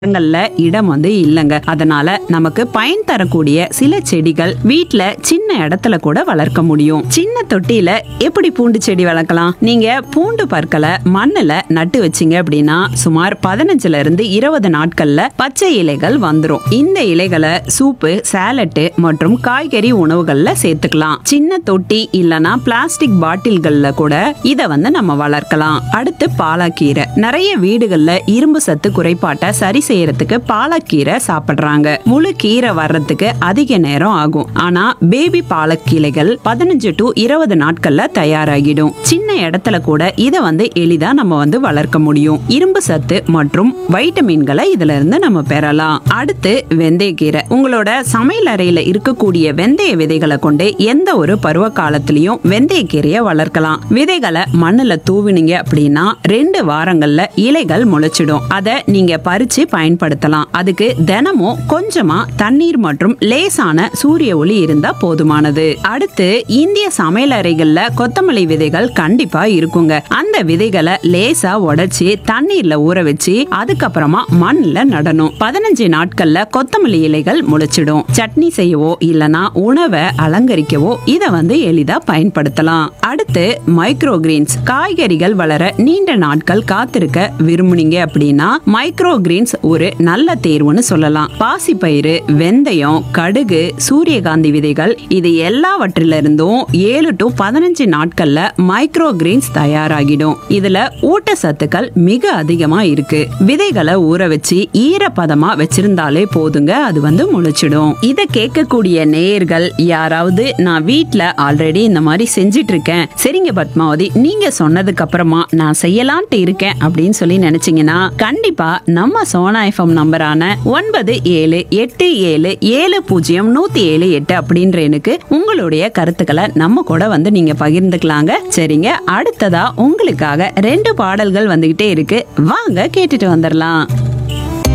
மரங்கள்ல இடம் வந்து இல்லைங்க அதனால நமக்கு பயன் தரக்கூடிய சில செடிகள் வீட்ல சின்ன இடத்துல கூட வளர்க்க முடியும் சின்ன தொட்டியில எப்படி பூண்டு செடி வளர்க்கலாம் நீங்க பூண்டு பற்களை மண்ணுல நட்டு வச்சீங்க அப்படின்னா சுமார் பதினஞ்சுல இருந்து இருபது நாட்கள்ல பச்சை இலைகள் வந்துரும் இந்த இலைகளை சூப்பு சாலட்டு மற்றும் காய்கறி உணவுகள்ல சேர்த்துக்கலாம் சின்ன தொட்டி இல்லனா பிளாஸ்டிக் பாட்டில்கள்ல கூட இத வந்து நம்ம வளர்க்கலாம் அடுத்து பாலாக்கீரை நிறைய வீடுகள்ல இரும்பு சத்து குறைபாட்டை சரி செய்யறதுக்கு பாலக்கீரை சாப்பிடுறாங்க முழு கீரை வர்றதுக்கு அதிக நேரம் ஆகும் ஆனா பேபி பாலக்கீரைகள் பதினஞ்சு டு இருபது நாட்கள்ல தயாராகிடும் சின்ன இடத்துல கூட இத வந்து எளிதா நம்ம வந்து வளர்க்க முடியும் இரும்பு சத்து மற்றும் வைட்டமின்களை இதுல இருந்து நம்ம பெறலாம் அடுத்து வெந்தயக்கீரை உங்களோட சமையல் அறையில இருக்கக்கூடிய வெந்தய விதைகளை கொண்டு எந்த ஒரு பருவ காலத்திலயும் வெந்தயக்கீரையை வளர்க்கலாம் விதைகளை மண்ணுல தூவினீங்க அப்படின்னா ரெண்டு வாரங்கள்ல இலைகள் முளைச்சிடும் அதை நீங்க பறிச்சு பயன்படுத்தலாம் அதுக்கு தினமும் கொஞ்சமா தண்ணீர் மற்றும் லேசான சூரிய ஒளி இருந்தா போதுமானது அடுத்து இந்திய சமையல் அறைகள்ல கொத்தமல்லி விதைகள் கண்டிப்பா இருக்குங்க அந்த விதைகளை லேசா உடைச்சு தண்ணீர்ல ஊற வச்சு அதுக்கப்புறமா மண்ணுல நடணும் பதினஞ்சு நாட்கள்ல கொத்தமல்லி இலைகள் முளைச்சிடும் சட்னி செய்யவோ இல்லனா உணவை அலங்கரிக்கவோ இத வந்து எளிதா பயன்படுத்தலாம் அடுத்து மைக்ரோ கிரீன்ஸ் காய்கறிகள் வளர நீண்ட நாட்கள் காத்திருக்க விரும்புனீங்க அப்படின்னா மைக்ரோ கிரீன்ஸ் ஒரு நல்ல தேர்வுன்னு சொல்லலாம் பாசிப்பயிறு வெந்தயம் கடுகு சூரியகாந்தி விதைகள் இது எல்லாவற்றிலிருந்தும் ஏழு டு பதினஞ்சு நாட்கள்ல மைக்ரோ கிரீன்ஸ் தயாராகிடும் இதுல ஊட்டச்சத்துக்கள் மிக அதிகமா இருக்கு விதைகளை ஊற வச்சு ஈரப்பதமா வச்சிருந்தாலே போதுங்க அது வந்து முளைச்சிடும் இத கேட்கக்கூடிய நேயர்கள் யாராவது நான் வீட்ல ஆல்ரெடி இந்த மாதிரி செஞ்சிட்டு இருக்கேன் சரிங்க பத்மாவதி நீங்க சொன்னதுக்கு அப்புறமா நான் செய்யலான்ட்டு இருக்கேன் அப்படின்னு சொல்லி நினைச்சீங்கன்னா கண்டிப்பா நம்ம சோனா எஃப்எம் நம்பரான ஒன்பது ஏழு எட்டு ஏழு ஏழு பூஜ்ஜியம் நூத்தி ஏழு எட்டு அப்படின்ற எனக்கு உங்களுடைய கருத்துக்களை நம்ம கூட வந்து நீங்க பகிர்ந்துக்கலாங்க சரிங்க அடுத்ததா உங்களுக்காக ரெண்டு பாடல்கள் வந்துகிட்டே இருக்கு வாங்க கேட்டுட்டு வந்துடலாம்